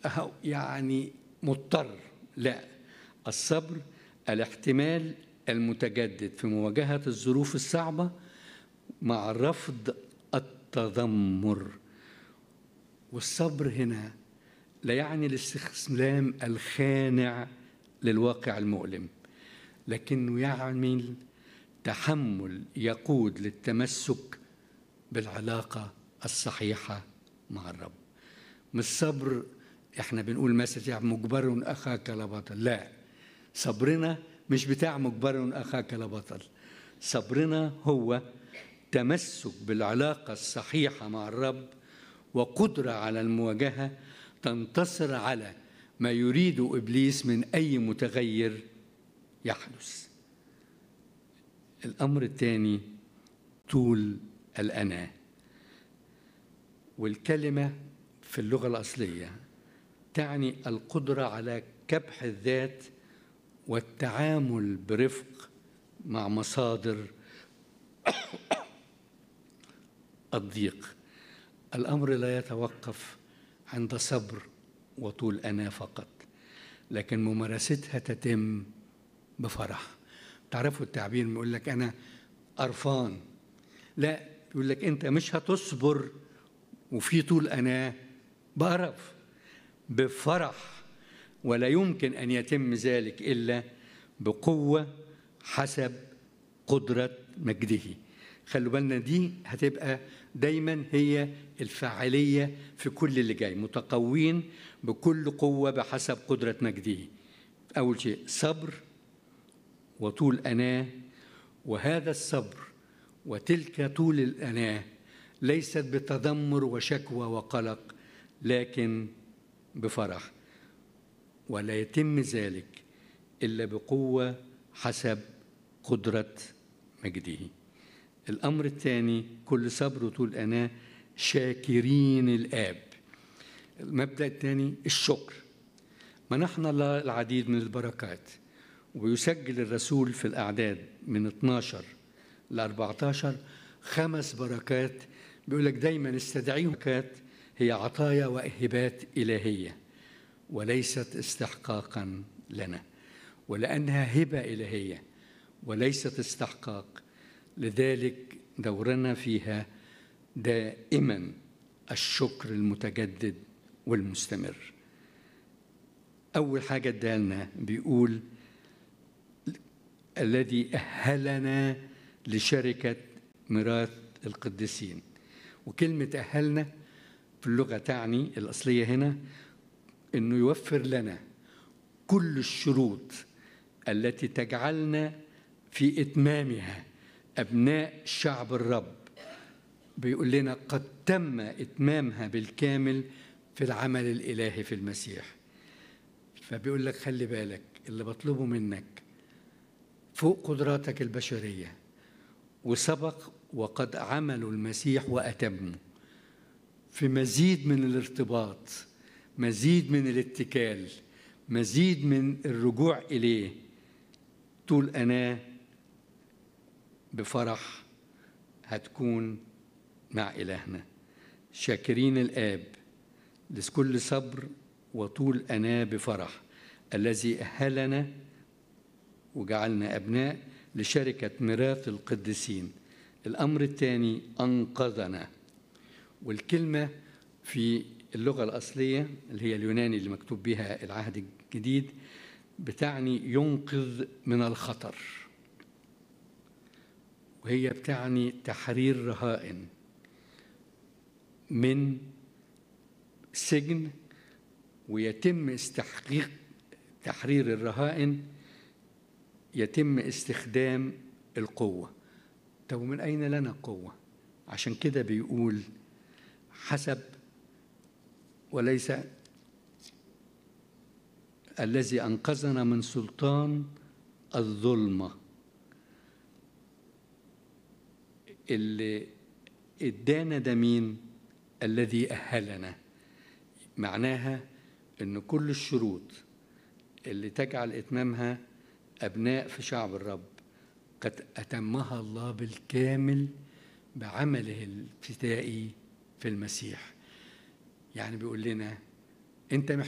أهو يعني مضطر لا الصبر الاحتمال المتجدد في مواجهة الظروف الصعبة مع رفض التذمر والصبر هنا لا يعني الاستسلام الخانع للواقع المؤلم لكنه يعمل تحمل يقود للتمسك بالعلاقة الصحيحة مع الرب مش صبر احنا بنقول مثلا مجبر اخاك لبطل لا صبرنا مش بتاع مجبر اخاك لبطل صبرنا هو تمسك بالعلاقة الصحيحة مع الرب وقدرة على المواجهة تنتصر على ما يريد ابليس من اي متغير يحدث الامر الثاني طول الاناه والكلمه في اللغه الاصليه تعني القدره على كبح الذات والتعامل برفق مع مصادر الضيق الامر لا يتوقف عند صبر وطول أنا فقط لكن ممارستها تتم بفرح تعرفوا التعبير بيقول لك أنا قرفان لا يقول لك أنت مش هتصبر وفي طول أنا بقرف بفرح ولا يمكن أن يتم ذلك إلا بقوة حسب قدرة مجده خلوا بالنا دي هتبقى دايما هي الفاعلية في كل اللي جاي متقوين بكل قوة بحسب قدرة مجده أول شيء صبر وطول أناة وهذا الصبر وتلك طول الأناة ليست بتذمر وشكوى وقلق لكن بفرح ولا يتم ذلك إلا بقوة حسب قدرة مجده الأمر الثاني كل صبر وطول أناة شاكرين الآب المبدأ الثاني الشكر منحنا الله العديد من البركات ويسجل الرسول في الأعداد من 12 ل 14 خمس بركات بيقول لك دايما استدعيهم بركات هي عطايا وهبات إلهية وليست استحقاقا لنا ولأنها هبة إلهية وليست استحقاق لذلك دورنا فيها دائما الشكر المتجدد والمستمر أول حاجة ادالنا بيقول الذي أهلنا لشركة ميراث القديسين وكلمة أهلنا في اللغة تعني الأصلية هنا أنه يوفر لنا كل الشروط التي تجعلنا في إتمامها أبناء شعب الرب بيقول لنا قد تم إتمامها بالكامل في العمل الإلهي في المسيح فبيقول لك خلي بالك اللي بطلبه منك فوق قدراتك البشرية وسبق وقد عملوا المسيح وأتموا في مزيد من الارتباط مزيد من الاتكال مزيد من الرجوع إليه طول أنا بفرح هتكون مع إلهنا شاكرين الآب لكل صبر وطول أنا بفرح الذي أهلنا وجعلنا أبناء لشركة ميراث القديسين الأمر الثاني أنقذنا والكلمة في اللغة الأصلية اللي هي اليوناني اللي مكتوب بها العهد الجديد بتعني ينقذ من الخطر وهي بتعني تحرير رهائن من سجن ويتم استحقيق تحرير الرهائن يتم استخدام القوة طب من أين لنا القوة عشان كده بيقول حسب وليس الذي أنقذنا من سلطان الظلمة اللي ادانا ده مين الذي أهلنا معناها أن كل الشروط اللي تجعل إتمامها أبناء في شعب الرب قد أتمها الله بالكامل بعمله الابتدائي في المسيح يعني بيقول لنا أنت محتاج